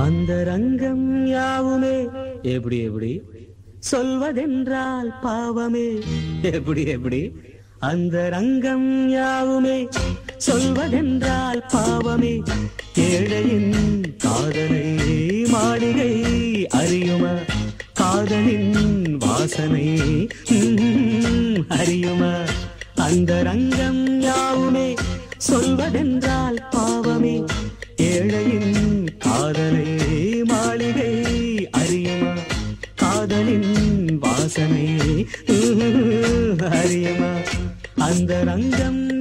அந்த ரங்கம் யாவுமே எப்படி எப்படி சொல்வதென்றால் பாவமே எப்படி எப்படி அந்த ரங்கம் யாவுமே சொல்வதென்றால் பாவமே ஏழையின் காதலை மாளிகை அறியுமா காதலின் வாசனை ம்ம், அறியுமா அந்த ரங்கம் யாவுமே சொல்வதென்றால் பாவமே ஏழையின் காதலை மாளிகை அறியுமா காதலின் வாசனை ம்ம், அறியுமா அந்த ரங்கம்